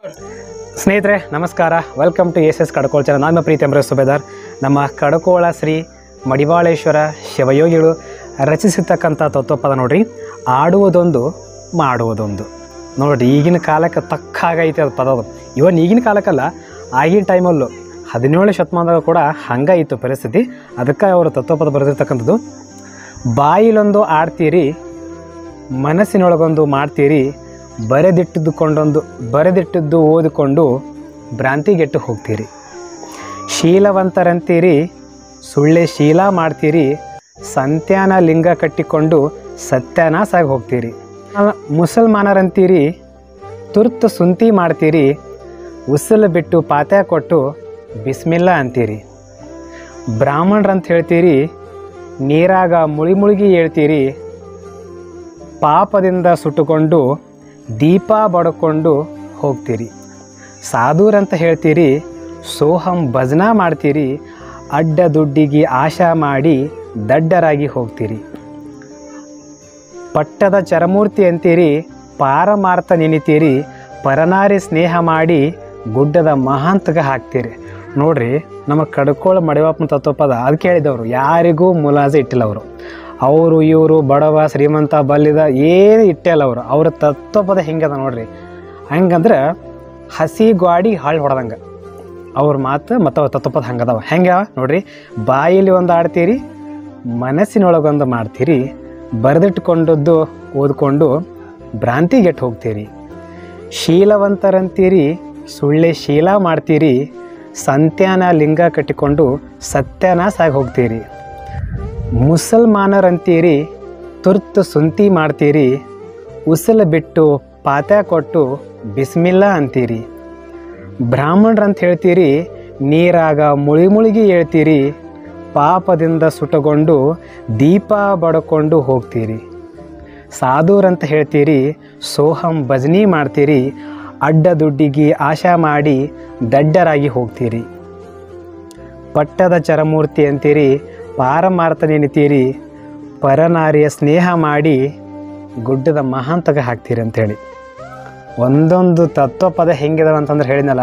ಸ್ನೇಹಿತರೆ ನಮಸ್ಕಾರ welcome to S S Kadkol channel ನಾನು ಪ್ರೀತಿ ಅಮರ ಸುಬೇದಾರ್ ನಮ್ಮ ಕಡಕೋಳ ಶ್ರೀ ಮಡಿವಾಳೇಶ್ವರ ಶಿವಯೋಗಿಗಳು ರಚಿಸಿರ್ತಕ್ಕಂಥ ತತ್ವಪದ ನೋಡ್ರಿ ಆಡುವುದೊಂದು ಮಾಡುವುದೊಂದು ನೋಡ್ರಿ ಈಗಿನ ಕಾಲಕ್ಕೆ ತಕ್ಕ ಆಗೈತೆ ಅದು ಪದ ಅದು ಇವನ್ ಈಗಿನ ಕಾಲಕ್ಕಲ್ಲ ಆಗಿನ ಟೈಮಲ್ಲೂ ಹದಿನೇಳು ಶತಮಾನದಾಗ ಕೂಡ ಹಂಗಾಯಿತು ಪರಿಸ್ಥಿತಿ ಅದಕ್ಕೆ ಅವರು ತತ್ವಪದ ಬರೆದಿರ್ತಕ್ಕಂಥದ್ದು ಬಾಯಿಲೊಂದು ಆಡ್ತೀರಿ ಮನಸ್ಸಿನೊಳಗೊಂದು ಮಾಡ್ತೀರಿ ಬರೆದಿಟ್ಟುಕೊಂಡೊಂದು ಬರೆದಿಟ್ಟದ್ದು ಓದಿಕೊಂಡು ಭ್ರಾಂತಿಗೆಟ್ಟು ಹೋಗ್ತೀರಿ ಶೀಲವಂತರಂತೀರಿ ಸುಳ್ಳೆ ಶೀಲ ಮಾಡ್ತೀರಿ ಸಂತ್ಯಾನ ಲಿಂಗ ಕಟ್ಟಿಕೊಂಡು ಸತ್ಯಾನಾಸಾಗಿ ಹೋಗ್ತೀರಿ ಆ, ಮುಸಲ್ಮಾನರಂತೀರಿ ತುರ್ತು ಸುಂತಿ ಮಾಡ್ತೀರಿ ಉಸಲು ಬಿಟ್ಟು ಪಾತ್ಯ ಕೊಟ್ಟು ಬಿಸ್ಮಿಲ್ಲ ಅಂತೀರಿ ಬ್ರಾಹ್ಮಣರಂತ ಹೇಳ್ತೀರಿ ನೀರಾಗ ಮುಳಿ ಮುಳುಗಿ ಹೇಳ್ತೀರಿ ಪಾಪದಿಂದ ಸುಟ್ಟುಕೊಂಡು ದೀಪ ಬಡ್ಕೊಂಡು ಹೋಗ್ತೀರಿ ಸಾಧುರಂತ ಹೇಳ್ತೀರಿ ಸೋಹಂ ಭಜನಾ ಮಾಡ್ತೀರಿ ಅಡ್ಡ ದುಡ್ಡಿಗೆ ಆಶಾ ಮಾಡಿ ದಡ್ಡರಾಗಿ ಹೋಗ್ತೀರಿ ಪಟ್ಟದ ಚರಮೂರ್ತಿ ಅಂತೀರಿ ಪಾರಮಾರ್ಥ ನೆನಿತೀರಿ ಪರನಾರಿ ಸ್ನೇಹ ಮಾಡಿ ಗುಡ್ಡದ ಮಹಾಂತಗೆ ಹಾಕ್ತೀರಿ ನೋಡ್ರಿ ನಮ್ಮ ಕಡ್ಕೋಳ ಮಡಿವಾಪನ ತತ್ವಪದ ಅದು ಕೇಳಿದವರು ಯಾರಿಗೂ ಮುಲಾಜೆ ಇಟ್ಟಿಲ್ಲ ಅವರು ಅವರು ಇವರು ಬಡವ ಶ್ರೀಮಂತ ಬಲ್ಲಿದ ಏನು ಇಟ್ಟಿಲ್ಲ ಅವರು ಅವ್ರ ತತ್ವಪದ ಹೆಂಗದ ನೋಡ್ರಿ ಹಂಗಂದ್ರೆ ಹಸಿ ಗಾಡಿ ಹಾಳು ಹೊಡೆದಂಗೆ ಅವ್ರ ಮಾತು ಮತ್ತು ಅವ್ರ ತತ್ವಪದ ಹಂಗದವ ಹೆಂಗೆ ನೋಡ್ರಿ ಬಾಯಲ್ಲಿ ಒಂದು ಆಡ್ತೀರಿ ಮನಸ್ಸಿನೊಳಗೊಂದು ಮಾಡ್ತೀರಿ ಬರೆದಿಟ್ಕೊಂಡದ್ದು ಓದ್ಕೊಂಡು ಭ್ರಾಂತಿಗೆಟ್ಟು ಹೋಗ್ತೀರಿ ಶೀಲವಂತರಂತೀರಿ ಸುಳ್ಳೆ ಶೀಲ ಮಾಡ್ತೀರಿ ಸಂತ್ಯಾನ ಲಿಂಗ ಕಟ್ಟಿಕೊಂಡು ಸತ್ಯಾನಾಸಾಗಿ ಹೋಗ್ತೀರಿ ಮುಸಲ್ಮಾನರಂತೀರಿ ತುರ್ತು ಸುಂತಿ ಮಾಡ್ತೀರಿ ಉಸಲು ಬಿಟ್ಟು ಪಾತ್ಯ ಕೊಟ್ಟು ಬಿಸ್ಮಿಲ್ಲ ಅಂತೀರಿ ಬ್ರಾಹ್ಮಣರಂತ ಹೇಳ್ತೀರಿ ನೀರಾಗ ಮುಳಿ ಮುಳುಗಿ ಹೇಳ್ತೀರಿ ಪಾಪದಿಂದ ಸುಟ್ಟುಕೊಂಡು ದೀಪ ಬಡ್ಕೊಂಡು ಹೋಗ್ತೀರಿ ಸಾಧುರಂತ ಹೇಳ್ತೀರಿ ಸೋಹಂ ಭಜನಿ ಮಾಡ್ತೀರಿ ಅಡ್ಡ ದುಡ್ಡಿಗೆ ಆಶಾ ಮಾಡಿ ದಡ್ಡರಾಗಿ ಹೋಗ್ತೀರಿ ಪಟ್ಟದ ಚರಮೂರ್ತಿ ಅಂತೀರಿ ಪಾರಮಾರ್ಥ ನೆನಿತೀರಿ ಪರನಾರಿಯ ಸ್ನೇಹ ಮಾಡಿ ಗುಡ್ಡದ ಮಹಾಂತಗೆ ಹಾಕ್ತೀರಿ ಅಂತೇಳಿ ಒಂದೊಂದು ತತ್ವಪದ ಹೆಂಗಿದಾವೆ ಅಂತಂದ್ರೆ ಹೇಳಿದ್ನಲ್ಲ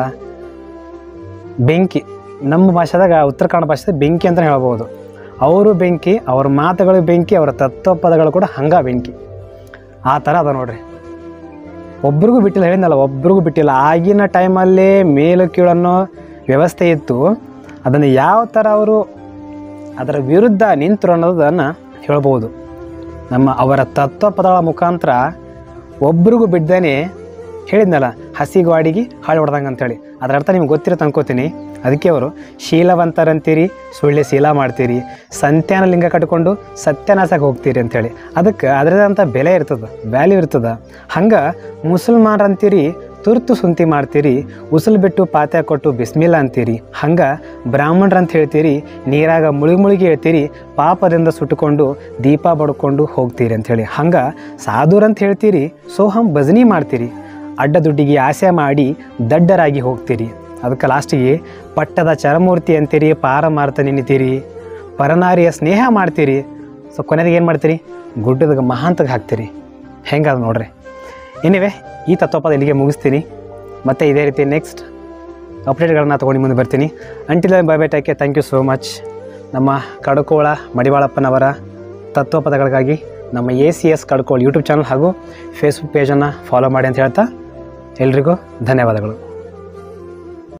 ಬೆಂಕಿ ನಮ್ಮ ಭಾಷೆದಾಗ ಉತ್ತರ ಕನ್ನಡ ಭಾಷೆದಾಗ ಬೆಂಕಿ ಅಂತ ಹೇಳ್ಬೋದು ಅವರು ಬೆಂಕಿ ಅವ್ರ ಮಾತುಗಳು ಬೆಂಕಿ ಅವರ ತತ್ವಪದಗಳು ಕೂಡ ಹಂಗ ಬೆಂಕಿ ಆ ಥರ ಅದ ನೋಡ್ರಿ ಒಬ್ರಿಗೂ ಬಿಟ್ಟಿಲ್ಲ ಹೇಳಿದ್ನಲ್ಲ ಒಬ್ರಿಗೂ ಬಿಟ್ಟಿಲ್ಲ ಆಗಿನ ಟೈಮಲ್ಲೇ ಮೇಲು ಕೀಳನ್ನೋ ವ್ಯವಸ್ಥೆ ಇತ್ತು ಅದನ್ನು ಯಾವ ಥರ ಅವರು ಅದರ ವಿರುದ್ಧ ನಿಂತರು ಅನ್ನೋದನ್ನು ಹೇಳ್ಬೋದು ನಮ್ಮ ಅವರ ತತ್ವಪದಗಳ ಮುಖಾಂತರ ಒಬ್ರಿಗೂ ಬಿಡ್ದೇನೆ ಹೇಳಿದ್ನಲ್ಲ ಹಸಿ ಗಾಡಿಗೆ ಹಾಳು ಹೊಡೆದಂಗೆ ಅಂತೇಳಿ ಅದರ ಅರ್ಥ ನಿಮ್ಗೆ ಗೊತ್ತಿರುತ್ತೆ ಅನ್ಕೋತೀನಿ ಅದಕ್ಕೆ ಅವರು ಶೀಲವಂತರಂತೀರಿ ಸುಳ್ಳೆ ಶೀಲ ಮಾಡ್ತೀರಿ ಸಂತ್ಯಾನ ಲಿಂಗ ಕಟ್ಕೊಂಡು ಸತ್ಯನಾಸಕ್ಕೆ ಹೋಗ್ತೀರಿ ಅಂತೇಳಿ ಅದಕ್ಕೆ ಅದರದಂಥ ಬೆಲೆ ಇರ್ತದೆ ವ್ಯಾಲ್ಯೂ ಇರ್ತದೆ ಹಂಗೆ ಮುಸಲ್ಮಾನರಂತೀರಿ ತುರ್ತು ಸುಂತಿ ಮಾಡ್ತೀರಿ ಉಸುಲು ಬಿಟ್ಟು ಪಾತ್ಯ ಕೊಟ್ಟು ಬಿಸ್ಮಿಲ್ಲ ಅಂತೀರಿ ಹಂಗೆ ಬ್ರಾಹ್ಮಣರಂತ ಹೇಳ್ತೀರಿ ನೀರಾಗ ಮುಳುಗಿ ಮುಳುಗಿ ಹೇಳ್ತೀರಿ ಪಾಪದಿಂದ ಸುಟ್ಟುಕೊಂಡು ದೀಪ ಬಡ್ಕೊಂಡು ಹೋಗ್ತೀರಿ ಅಂಥೇಳಿ ಹಂಗೆ ಸಾಧುರಂತ ಹೇಳ್ತೀರಿ ಸೋಹಂ ಭಜನಿ ಮಾಡ್ತೀರಿ ಅಡ್ಡ ದುಡ್ಡಿಗೆ ಆಸೆ ಮಾಡಿ ದಡ್ಡರಾಗಿ ಹೋಗ್ತೀರಿ ಅದಕ್ಕೆ ಲಾಸ್ಟಿಗೆ ಪಟ್ಟದ ಚರಮೂರ್ತಿ ಅಂತೀರಿ ಪಾರಮಾರ್ಥ ನೆನಿತೀರಿ ಪರನಾರಿಯ ಸ್ನೇಹ ಮಾಡ್ತೀರಿ ಸೊ ಕೊನೆಗೆ ಏನು ಮಾಡ್ತೀರಿ ಗುಡ್ಡದ ಮಹಾಂತಗೆ ಹಾಕ್ತೀರಿ ಹೆಂಗದ ನೋಡ್ರಿ ಎನಿವೆ ಈ ತತ್ವಪದ ಇಲ್ಲಿಗೆ ಮುಗಿಸ್ತೀನಿ ಮತ್ತೆ ಇದೇ ರೀತಿ ನೆಕ್ಸ್ಟ್ ಅಪ್ಡೇಟ್ಗಳನ್ನ ತೊಗೊಂಡು ಮುಂದೆ ಬರ್ತೀನಿ until bye bye take thank you so much ನಮ್ಮ ಕಡಕೋಳ ಮಡಿವಾಳಪ್ಪನವರ ತತ್ವಪದಗಳಿಗಾಗಿ ನಮ್ಮ A C S Kadkol YouTube channel ಹಾಗೂ ಫೇಸ್ಬುಕ್ ಪೇಜನ್ನು ಫಾಲೋ ಮಾಡಿ ಅಂತ ಹೇಳ್ತಾ ಎಲ್ರಿಗೂ ಧನ್ಯವಾದಗಳು